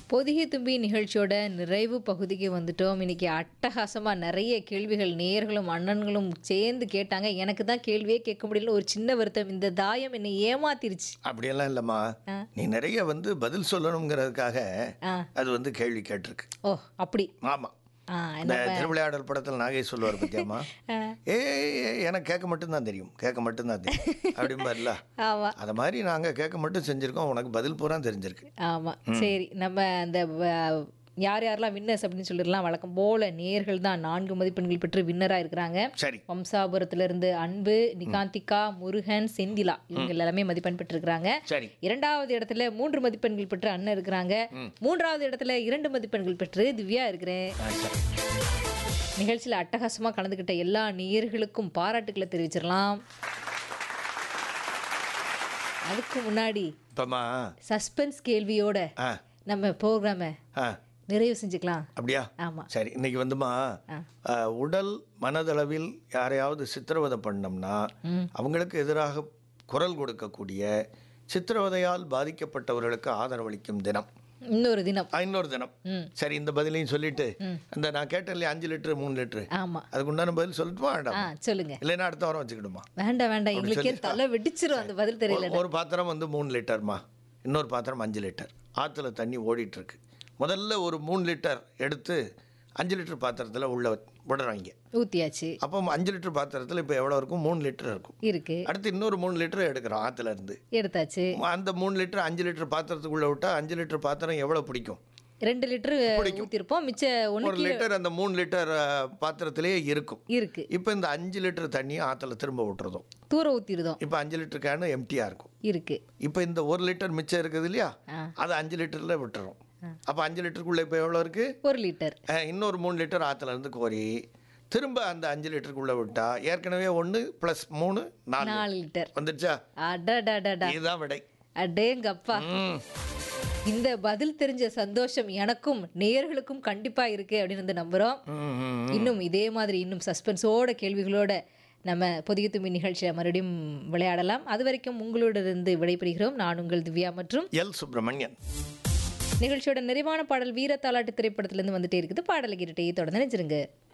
பொதிகை தும்பி நிகழ்ச்சியோட நிறைவு பகுதிக்கு வந்துட்டோம் இன்னைக்கு அட்டகாசமா நிறைய கேள்விகள் நேயர்களும் அண்ணன்களும் சேர்ந்து கேட்டாங்க எனக்கு தான் கேள்வியே கேட்க முடியல ஒரு சின்ன வருத்தம் இந்த தாயம் என்னை ஏமாத்திருச்சு அப்படியெல்லாம் இல்லைம்மா ஆ. நீ நிறைய வந்து பதில் சொல்லணுங்கிறதுக்காக ஆ. அது வந்து கேள்வி கேட்டிருக்கு ஓ அப்படி ஆமாம் ஆ இந்த திருவிளையாடல் படத்தில் நாகேஷ் சொல்லுவார் பத்தியாமா ஆ. ஏ எனக்கு கேட்க மட்டும்தான் தெரியும் கேட்க மட்டும்தான் தெரியும் அப்படிம்பார்ல ஆமா அதை மாதிரி நாங்கள் கேட்க மட்டும் செஞ்சுருக்கோம் உனக்கு பதில் பூரா தெரிஞ்சிருக்கு ஆமா சரி நம்ம அந்த வ- யார் யாரெல்லாம் வின்னர்ஸ் அப்படின்னு சொல்லிடலாம் வழக்கம் போல நேர்கள் தான் நான்கு மதிப்பெண்கள் பெற்று வின்னரா இருக்கிறாங்க சரி வம்சாபுரத்துல இருந்து அன்பு நிகாந்திகா முருகன் செந்திலா இவங்க எல்லாமே மதிப்பெண் பெற்றிருக்கிறாங்க சரி இரண்டாவது இடத்துல மூன்று மதிப்பெண்கள் பெற்று அண்ணன் இருக்கிறாங்க மூன்றாவது இடத்துல இரண்டு மதிப்பெண்கள் பெற்று திவ்யா இருக்கிறேன் ஆ, சரி நிகழ்ச்சியில் அட்டகாசமா கலந்துக்கிட்ட எல்லா நேயர்களுக்கும் பாராட்டுக்களை தெரிவிச்சிடலாம் அதுக்கு முன்னாடி இப்போம்மா சஸ்பென்ஸ் கேள்வியோட ஆ நம்ம ப்ரோக்ராமை ஆ நிறைவு செஞ்சுக்கலாம் அப்படியா ஆமா சரி இன்னைக்கு வந்துமா ஆ, உடல் மனதளவில் யாரையாவது சித்திரவதை பண்ணோம்னா அவங்களுக்கு எதிராக குரல் கொடுக்கக்கூடிய சித்திரவதையால் பாதிக்கப்பட்டவர்களுக்கு ஆதரவளிக்கும் தினம் இன்னொரு தினம் ஆ, இன்னொரு தினம் சரி இந்த பதிலையும் சொல்லிட்டு அந்த நான் கேட்டேன் இல்லையா அஞ்சு லிட்டரு மூணு லிட்டரு ஆமா அதுக்கு உண்டான பதில் சொல்லட்டுமா ஆ வேண்டாம் சொல்லுங்க இல்லைன்னா அடுத்த வாரம் வச்சுக்கிடுமா வேண்டாம் வேண்டாம் எங்களுக்கே தலை வெடிச்சிரும் அந்த பதில் தெரியல ஒரு- ஒரு பாத்திரம் வந்து மூணு லிட்டர்மா இன்னொரு பாத்திரம் அஞ்சு லிட்டர் ஆற்றுல தண்ணி ஓடிட்டு இருக்கு முதல்ல ஒரு மூணு லிட்டர் எடுத்து அஞ்சு லிட்டர் பாத்திரத்தில் உள்ள விடுறாங்க ஊத்தியாச்சு அப்போ அஞ்சு லிட்டர் பாத்திரத்தில் இப்போ எவ்வளோ இருக்கும் மூணு லிட்டர் இருக்கும் இருக்கு அடுத்து இன்னொரு மூணு லிட்டர் எடுக்கிறோம் ஆற்றுல இருந்து எடுத்தாச்சு அந்த மூணு லிட்டர் அஞ்சு லிட்டர் பாத்திரத்துக்குள்ளே விட்டா அஞ்சு லிட்டர் பாத்திரம் எவ்வளோ பிடிக்கும் ரெண்டு லிட்டர் ஊத்திருப்போம் மிச்ச ஒண்ணு ஒரு லிட்டர் அந்த மூணு லிட்டர் அஹ், பாத்திரத்திலேயே இருக்கும் இருக்கு இப்போ இந்த அஞ்சு லிட்டர் தண்ணியை ஆற்றுல திரும்ப விட்டுறதும் தூர ஊத்திருதோம் இப்போ அஞ்சு லிட்டர் கேனு எம்டியாக இருக்கும் இருக்கு இப்போ இந்த ஒரு லிட்டர் மிச்சம் இருக்குது இல்லையா ஆ. அது அஞ்சு லிட்டரில் விட்டுறோம் அப்போ அஞ்சு லிட்டருக்குள்ளே இப்போ எவ்வளோ இருக்குது ஒரு லிட்டர் இன்னொரு மூணு லிட்டர் ஆற்றுல இருந்து கோரி திரும்ப அந்த அஞ்சு லிட்டருக்குள்ளே விட்டா ஏற்கனவே ஒன்று ப்ளஸ் மூணு நாலு நாலு லிட்டர் வந்துருச்சா அடடடடா இதுதான் விடை அடேங்கப்பா ம் இந்த பதில் தெரிஞ்ச சந்தோஷம் எனக்கும் நேயர்களுக்கும் கண்டிப்பா இருக்கு அப்படின்னு வந்து நம்புறோம் ம், ம். இன்னும் இதே மாதிரி இன்னும் சஸ்பென்ஸோட கேள்விகளோட நம்ம பொதிகை தும்பி நிகழ்ச்சியை மறுபடியும் விளையாடலாம் அது வரைக்கும் உங்களோட இருந்து விடைபெறுகிறோம் நான் உங்கள் திவ்யா மற்றும் எல் சுப்பிரமணியன் நிகழ்ச்சியோட நிறைவான பாடல் வீர தாலாட்டு திரைப்படத்திலிருந்து வந்துட்டே இருக்குது பாடலை கேட்டுட்டே தொடர்ந்து நினைச்சிருங்க